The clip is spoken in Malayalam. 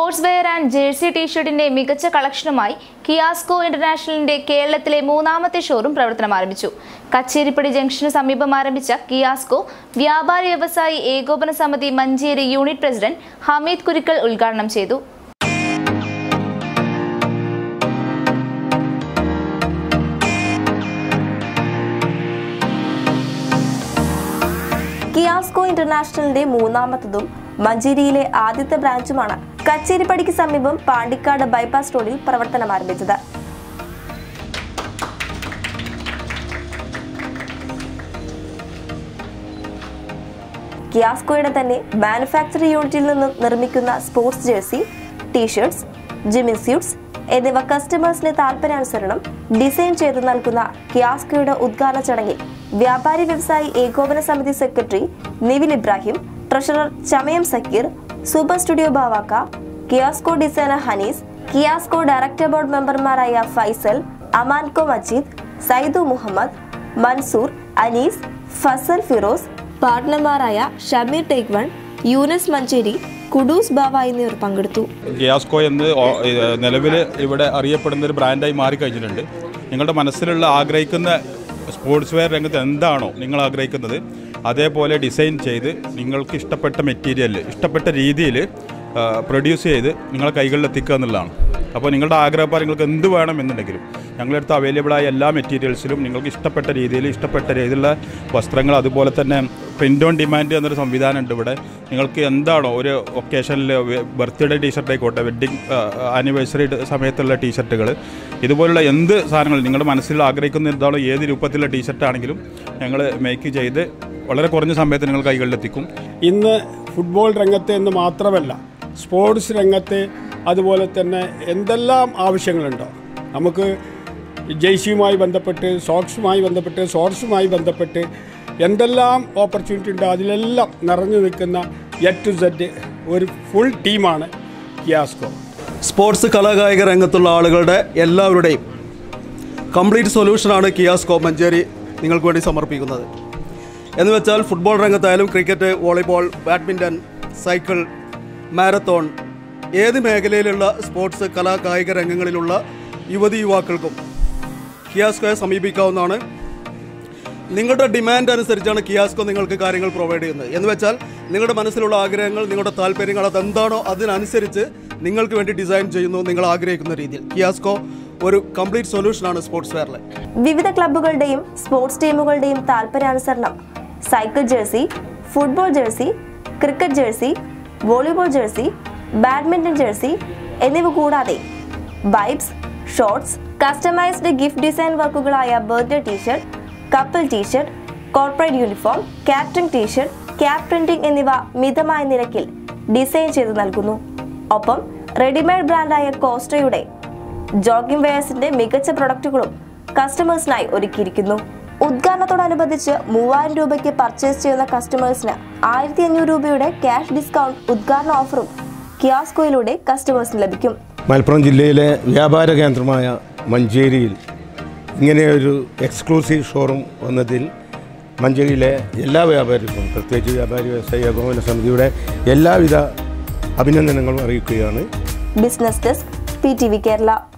സ്പോർട്സ് വെയർ ആൻഡ് ജേഴ്സി ടീഷർട്ടിന്റെ മികച്ച കളക്ഷനുമായി കിയാസ്കോ ഇന്റർനാഷണലിന്റെ കേരളത്തിലെ മൂന്നാമത്തെ ഷോറൂം പ്രവർത്തനം ആരംഭിച്ചു കച്ചേരിപ്പടി ജംഗ്ഷന് സമീപം ആരംഭിച്ച കിയാസ്കോ വ്യാപാരി വ്യവസായി ഏകോപന സമിതി മഞ്ചേരി യൂണിറ്റ് പ്രസിഡന്റ് ഹമീദ് കുരിക്കൽ ഉദ്ഘാടനം ചെയ്തു കിയാസ്കോ ഇന്റർനാഷണലിന്റെ മൂന്നാമത്തതും മഞ്ചേരിയിലെ ആദ്യത്തെ ബ്രാഞ്ചുമാണ് കച്ചേരിപ്പടിക്ക് സമീപം പാണ്ടിക്കാട് ബൈപ്പാസ് റോഡിൽ പ്രവർത്തനം ആരംഭിച്ചത് കിയാസ്കോയുടെ തന്നെ മാനുഫാക്ചറിംഗ് യൂണിറ്റിൽ നിന്നും നിർമ്മിക്കുന്ന sports jersey T shirts gymming suits എന്നിവ കസ്റ്റമേഴ്സിന്റെ താൽപര്യാനുസരണം ഡിസൈൻ ചെയ്ത് നൽകുന്ന കിയാസ്കോയുടെ ഉദ്ഘാടന ചടങ്ങിൽ വ്യാപാരി വ്യവസായി ഏകോപന സമിതി secretary Nivil Ibrahim treasurer Chamayam Sakkeer super studio Bavakka Kiasko designer Hanees Kiasko director board മെമ്പർമാരായ ഫൈസൽ അമാൻകോ മജീദ് സൈദു മുഹമ്മദ് മൻസൂർ അനീസ് ഫസൽ ഫിറോസ് പാർട്ട്ണർമാരായ ഷമീർ ടേക്വൺ യൂനസ് മഞ്ചേരി കുഡൂസ് ബാവ എന്നിവർ പങ്കെടുത്തു ഗ്യാസ്കോ എന്ന് നിലവിൽ ഇവിടെ അറിയപ്പെടുന്ന ഒരു ബ്രാൻഡായി മാറിക്കഴിഞ്ഞിട്ടുണ്ട് നിങ്ങളുടെ മനസ്സിലുള്ള ആഗ്രഹിക്കുന്ന സ്പോർട്സ് വെയർ രംഗത്ത് എന്താണോ നിങ്ങൾ ആഗ്രഹിക്കുന്നത് അതേപോലെ ഡിസൈൻ ചെയ്ത് നിങ്ങൾക്ക് ഇഷ്ടപ്പെട്ട മെറ്റീരിയൽ ഇഷ്ടപ്പെട്ട രീതിയിൽ പ്രൊഡ്യൂസ് ചെയ്ത് നിങ്ങളെ കൈകളിൽ എത്തിക്കുക എന്നുള്ളതാണ് അപ്പോൾ നിങ്ങളുടെ ആഗ്രഹപ്രകാരം നിങ്ങൾക്ക് എന്ത് വേണമെന്നുണ്ടെങ്കിലും ഞങ്ങളടുത്ത് അവൈലബിളായ എല്ലാ മെറ്റീരിയൽസിലും നിങ്ങൾക്ക് ഇഷ്ടപ്പെട്ട രീതിയിൽ ഇഷ്ടപ്പെട്ട രീതിയിലുള്ള വസ്ത്രങ്ങൾ അതുപോലെ തന്നെ പ്രിൻ്റ് ഓൺ ഡിമാൻഡ് എന്നൊരു സംവിധാനം ഉണ്ട് ഇവിടെ നിങ്ങൾക്ക് എന്താണോ ഒരു ഒക്കേഷനിൽ ബർത്ത്ഡേ ടീഷർട്ട് ആയിക്കോട്ടെ വെഡ്ഡിങ് ആനിവേഴ്സറി സമയത്തുള്ള ടീഷർട്ടുകൾ ഇതുപോലുള്ള എന്ത് സാധനങ്ങൾ നിങ്ങളുടെ മനസ്സിൽ ആഗ്രഹിക്കുന്ന എന്താണോ ഏത് രൂപത്തിലുള്ള ടീഷർട്ട് ആണെങ്കിലും ഞങ്ങൾ മേക്ക് ചെയ്ത് വളരെ കുറഞ്ഞ സമയത്ത് നിങ്ങൾ കൈകളിലെത്തിക്കും ഇന്ന് ഫുട്ബോൾ രംഗത്ത് എന്ന് മാത്രമല്ല സ്പോർട്സ് രംഗത്ത് അതുപോലെ തന്നെ എന്തെല്ലാം ആവശ്യങ്ങളുണ്ടോ നമുക്ക് ജെയ്സിയുമായി ബന്ധപ്പെട്ട് സോക്സുമായി ബന്ധപ്പെട്ട് ഷോർട്സുമായി ബന്ധപ്പെട്ട് എന്തെല്ലാം ഓപ്പർച്യൂണിറ്റി ഉണ്ടോ അതിലെല്ലാം നിറഞ്ഞു നിൽക്കുന്ന എറ്റ് ടു സെറ്റ് ഒരു ഫുൾ ടീമാണ് കിയാസ്കോ സ്പോർട്സ് കലാകായിക രംഗത്തുള്ള ആളുകളുടെ എല്ലാവരുടെയും കംപ്ലീറ്റ് സൊല്യൂഷനാണ് കിയാസ്കോ മഞ്ചേരി നിങ്ങൾക്ക് വേണ്ടി സമർപ്പിക്കുന്നത് എന്ന് വെച്ചാൽ ഫുട്ബോൾ രംഗത്തായാലും cricket volleyball badminton cycle marathon ഏത് മേഖലയിലുള്ള സ്പോർട്സ് കലാകായിക രംഗങ്ങളിലുള്ള യുവതി യുവാക്കൾക്കും കിയാസ്കോയെ സമീപിക്കാവുന്നതാണ് നിങ്ങളുടെ ഡിമാൻഡ് അനുസരിച്ചാണ് കിയാസ്കോ നിങ്ങൾക്ക് കാര്യങ്ങൾ പ്രൊവൈഡ് ചെയ്യുന്നത് എന്ന് വെച്ചാൽ നിങ്ങളുടെ മനസ്സിലുള്ള ആഗ്രഹങ്ങൾ നിങ്ങളുടെ താല്പര്യങ്ങൾ അതെന്താണോ അതിനനുസരിച്ച് നിങ്ങൾക്ക് വേണ്ടി ഡിസൈൻ ചെയ്യുന്നു നിങ്ങൾ ആഗ്രഹിക്കുന്ന രീതിയിൽ കിയാസ്കോ ഒരു കംപ്ലീറ്റ് സൊല്യൂഷനാണ് സ്പോർട്സ് വെയറിൽ വിവിധ ക്ലബ്ബുകളുടെയും സ്പോർട്സ് ടീമുകളുടെയും താൽപര്യാനുസരണം cycle jersey football jersey cricket jersey volleyball jersey badminton jersey എന്നിവ കൂടാതെ vibes shorts customised gift design വർക്കുകളായ birthday T shirt couple T shirt corporate uniform catering T shirt cap printing എന്നിവ മിതമായ നിരക്കിൽ ഡിസൈൻ ചെയ്ത് നൽകുന്നു ഒപ്പം റെഡിമെയ്ഡ് ബ്രാൻഡായ കോസ്റ്റയുടെ ജോഗിംഗ് വെയേഴ്സിന്റെ മികച്ച പ്രൊഡക്റ്റുകളും കസ്റ്റമേഴ്സിനായി ഒരുക്കിയിരിക്കുന്നു ഉദ്ഘാടനത്തോടനുബന്ധിച്ച് മൂവായിരം രൂപയ്ക്ക് പർച്ചേസ് ചെയ്യുന്ന കസ്റ്റമേഴ്സിന് ആയിരത്തി അഞ്ഞൂറ് രൂപയുടെ ക്യാഷ് ഡിസ്കൗണ്ട് ഉദ്ഘാടന ഓഫറും കിയാസ്കോയിലൂടെ കസ്റ്റമേഴ്സിന് ലഭിക്കും മലപ്പുറം ജില്ലയിലെ വ്യാപാര കേന്ദ്രമായ മഞ്ചേരിയിൽ ഇങ്ങനെയൊരു എക്സ്ക്ലൂസീവ് ഷോറൂം വന്നതിൽ മഞ്ചേരിയിലെ എല്ലാ വ്യാപാരികൾക്കും പ്രത്യേകിച്ച് വ്യാപാരി വ്യവസായ ഏകോപന സമിതിയുടെ എല്ലാവിധ അഭിനന്ദനങ്ങളും അറിയിക്കുകയാണ് business desk P T V Kerala